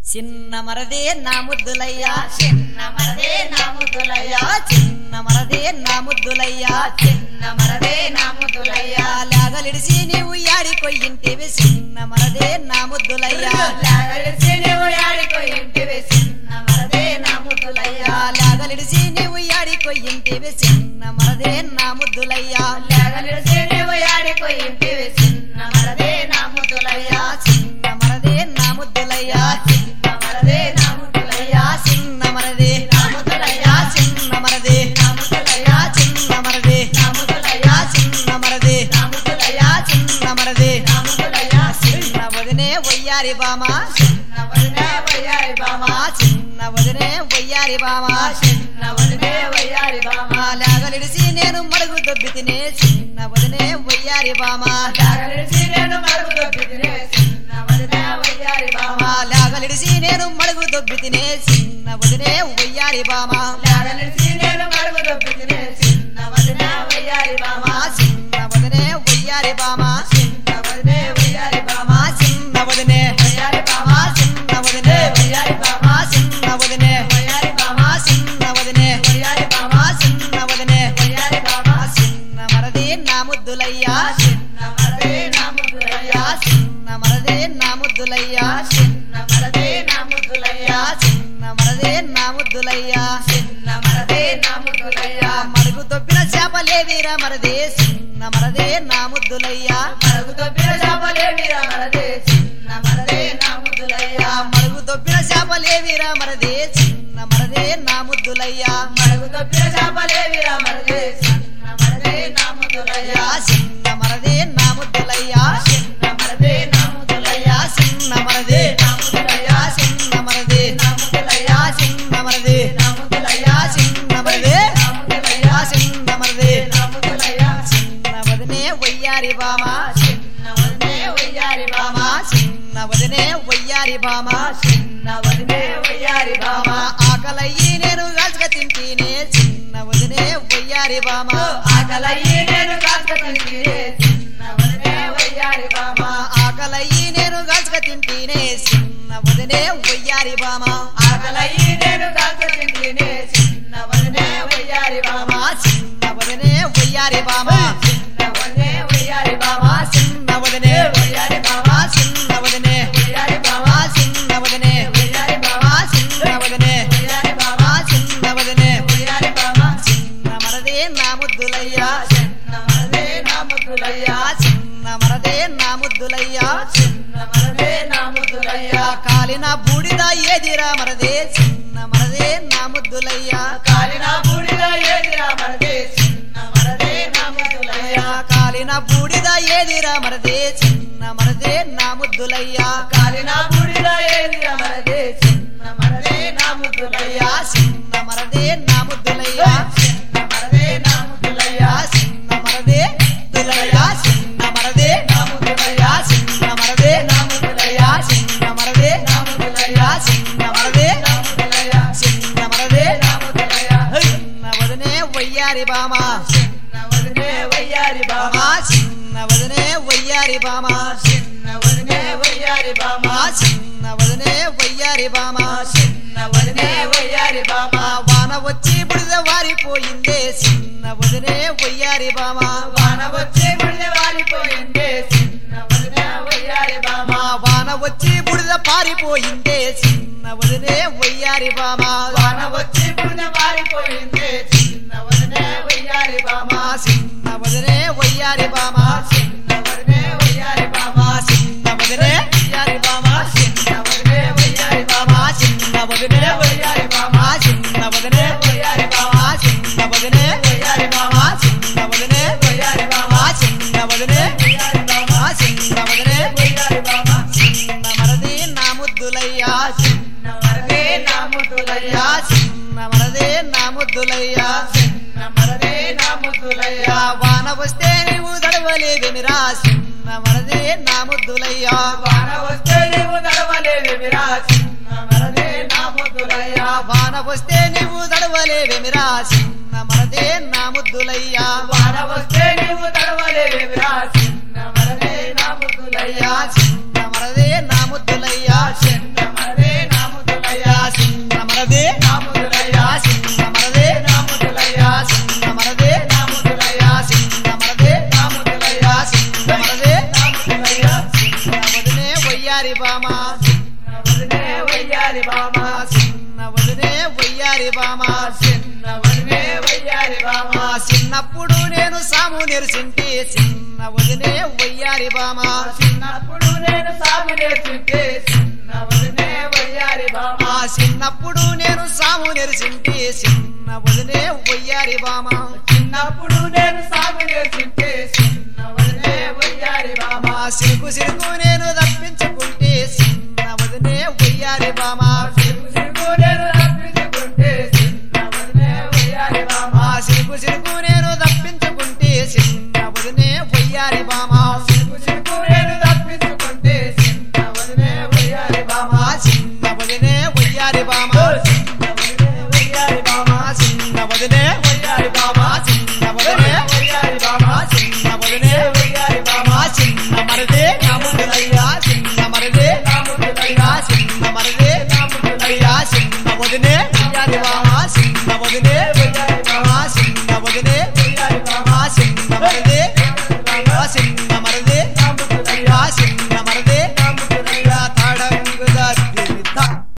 చిన్న మరదే నా ముద్దులయ్యా చిన్న మరదే నా ముద్దులయ్యా చిన్న మరదే నా ముద్దులయ్యా చిన్న మరదే నా ముద్దులయ్యా లాగలిడిసి నీవు యాడికొయ్యింటివి చిన్న మరదే నా ముద్దులయ్యా లాగలిసి నువ్వు ఆడిపోయింటివి చిన్న మరదే నా ముద్దులయ్యా లాగలిడిసి నీవు యాడికొయ్యింటివి చిన్న మరదే నా ముద్దులయ్యా లాగలిసి నువ్వు ఆడిపోయింటివి చిన్న మరదే నా ముద్దులయ్యా చిన్న మరదే నా ముద్దులయ్యా చిన్న మరదే నా ముద్దులయ్యా చిన్న మరదే నా ముద్దులయ్యా చిన్న మరదే నా ముద్దులయ్యా చిన్న మరదే నా ముద్దులయ్యా చిన్న మరదే నా ముద్దులయ్యా చిన్న మరదే నా ముద్దులయ్యా చిన్న వదినే వయ్యారి బామా చిన్న వదినే వయ్యారి బామా చిన్న వదినే వయ్యారి బామా చిన్న వదినే వయ్యారి బామా లాగలిడిసి నేను మడుగు దొబ్బి తినే చిన్న వదినే వయ్యారి బామా లాగలిసి నేను మరుగు దొబ్బితినే చిన్న వదినే వయ్యారి బామా లాగలిడిసి నేను మడుగు దొబ్బి తినే చిన్న వదినే వయ్యారి బామా లాగలిసి నేను మరుగు దొబ్బితినే చిన్న వదినే వయ్యారి బామా చిన్న వదినే వయ్యారి బామా చిన్న వదినే వయ్యారి బామా చిన్న వదినే వయ్యారి బామా చిన్న వదినే వయ్యారి బామా చిన్న వదినే వయ్యారి బామా చిన్న వదినే వయ్యారి బామా చిన్న వదినే వయ్యారి బామా చిన్న మరది నా ముద్దులయ్యా చిన్న మరదే నా ముద్దులయ్యా చిన్న మరదే నా ముద్దులయ్యా చిన్న మరదే నా ముద్దులయ్యా చిన్న మరదే నా ముద్దులయ్యా చిన్న మరదే నా ముద్దులయ్యా మడుగు దొబ్బిన చేపలేవిరా మరదే చిన్న మరదే నా ముద్దులయ్యా మరుగు దొబ్బిన చేపలేమిరా మరదే చిన్న మరదే నా ముద్దులయ్యా మడుగు దొబ్బిన చేపలేవిరా మరదే చిన్న మరదే నా ముద్దులయ్యా మరుగు దొబ్బిన చేపలేమిరా మరదే చిన్న మరదే నా ముద్దులయ్యా చిన్న మరదే నా ముద్దులయ్యా చిన్న మరదే నా ముద్దులయ్యా చిన్న మరదే నా ముద్దులయ్యా చిన్న మరదే నా ముద్దులయ్యా చిన్న మరదే నా ముద్దులయ్యా చిన్న మరదే నా ముద్దులయ్యా చిన్న మరదే నా ముద్దులయ్యా చిన్న వదినే వయ్యారి బామా చిన్న వదినే వయ్యారి బామా చిన్న వదినే వయ్యారి బామా చిన్న వదినే వయ్యారి బామా ఆకలయ్యి నేను గాజుక తింటేనే చిన్న వదినే వయ్యారి బామా ఆకలయ్యి నేను కాస్త తింటే చిన్న వదినే వయ్యారి బామా ఆకలయ్యి నేను గాజుక తింటేనే చిన్న వదినే వయ్యారి బామా ఆకలయ్యి నేను కాస్త తింటేనే చిన్న వదినే వయ్యారి బామా చిన్న వదినే వయ్యారి బామా చిన్న వదినే వయ్యారి బామా చిన్న వదినే వయ్యారి బామా చిన్న వదినే వయ్యారి బామా చిన్న వదినే వయ్యారి బామా చిన్న వదినే వయ్యారి బామా చిన్న వదినే వయ్యారి బామా చిన్న మరదే నా ముద్దులయ్యా చిన్న మరదే నా ముద్దులయ్యా చిన్న మరదే నా ముద్దులయ్యా చిన్న మరదే నా ముద్దులయ్యా కాలిన బూడిద ఏదిరా మరదే చిన్న మరదే నా ముద్దులయ్యా కాలిన బూడిద ఏదిరా మరదే చిన్న మరదే నా ముద్దులయ్యా కాలిన బూడిద ఏదిరా మరదే చిన్న మరదే నా ముద్దులయ్యా కాలిన బూడిద ఏదిరా మరదే చిన్న మరదే నా ముద్దులయ్యా చిన్న మరదే నా ముద్దులయ్యా చిన్న మరదే నా ముద్దులయ్యా చిన్న మరదే దులయ్యా చిన్న మరదే నా ముద్దులయ్యా చిన్న మరదే నా ముద్దులయ్యా చిన్న మరదే నా ముద్దులయ్యా చిన్న మరదే నా ముద్దులయ్యా చిన్న మరదే నా ముద్దులయ్యా చిన్న వదినే వయ్యారి బామా చిన్న వదినే వయ్యారి బామా చిన్న వదినే వయ్యారి బామా చిన్న వదినే వయ్యారి బామా చిన్న వదినే వయ్యారి బామా చిన్న వదినే వయ్యారి బామా వాన వచ్చి బుడిద వారిపోయిందే చిన్న వదినే వయ్యారి బామా వాన వచ్చే బుడిద వారిపోయిందే చిన్న వదినే వయ్యారి బామా వాన వచ్చి బుడిద పారిపోయిందే చిన్న వదినే వయ్యారి బామా వాన వచ్చి బుడిద వారిపోయిందే చిన్న వదినే వయ్యారి బామా చిన్న వదినే వయ్యారి బామా చిన్న వదినే వయ్యారి బామా చిన్న వదినే వయ్యారి బామా చిన్న వదినే వయ్యారి బామా చిన్న వదినే వయ్యారి బామా చిన్న వదినే వయ్యారి బామా చిన్న వదినే వయ్యారి బామా చిన్న వదినే వయ్యారి బామా చిన్న వదినే వయ్యారి బామా చిన్న వదినే వయ్యారి బామా చిన్న మరది నా ముద్దులయ్యా చిన్న వరదే నా ముద్దులయ్యా చిన్న మరదే నా ముద్దులయ్యా చిన్న మరదే నా ముద్దులయ్యా వాన వస్తే నీవు దడవలేదిమిరా చిన్న మరదే నా ముద్దులయ్యా వాన వస్తే నీవు నడవలేవిరా చిన్న మరదే నా ముద్దులయ్యా వాన వస్తే నీవు దడవలేవిమిరా చిన్న మరదే నా ముద్దులయ్యా వాన వస్తే నీవు నడవలేవిరా చిన్న మరదే నా ముద్దులయ్యా చిన్న మరదే నా ముద్దులయ్యా చిన్న మరదే నా వయ్యారి బామ చిన్న వదినే వయ్యారి బామ చిన్న వదినే వయ్యారి బామ మా చిన్నప్పుడు నేను సాము నెరిసింటి చిన్న వదినే వయ్యారి బామ చిన్నప్పుడు నేను సాగు నేర్చుంటే చిన్న వదినే వయ్యారి బామ మా చిన్నప్పుడు నేను సాము నెరిసింటి చిన్న వదినే వయ్యారి బామ చిన్నప్పుడు నేను సాగు నేర్చుంటే చిన్న వదినే వయ్యారి బామ మా సిరుకు సిరుకు నేను తప్పించుకుంటే చిన్న వదినే వయ్యారి బామ సిరుగు సిరుగు నేను రప్పించుకుంటే చిన్న వదినే వయ్యారి బామ మా సిరుకు సిరుకు నేను తప్పించుకుంటే చిన్న వదినే వయ్యారి బామ సిరుగు సిరుగు నేను రప్పించుకుంటే చిన్న వదినే వయ్యారి బామ మా చిన్న వదినే వయ్యారి బామ చిన్న వదినే వయ్యారి బామ మా చిన్న వదినే వయ్యారి బామ చిన్న వదినే వయ్యారి బామ చిన్న వదినే వయ్యారి బామ మా చిన్న మరదే నా ముందులయ్యా చిన్న మరదే నా ముందులయ్యా అయ్యా చిన్న మరదే నా ముందులయ్యా అయ్యా చిన్న వదినే వయ్యారి బామ చిన్న వదినే వయ్యారి బామ మా చిన్న వదినే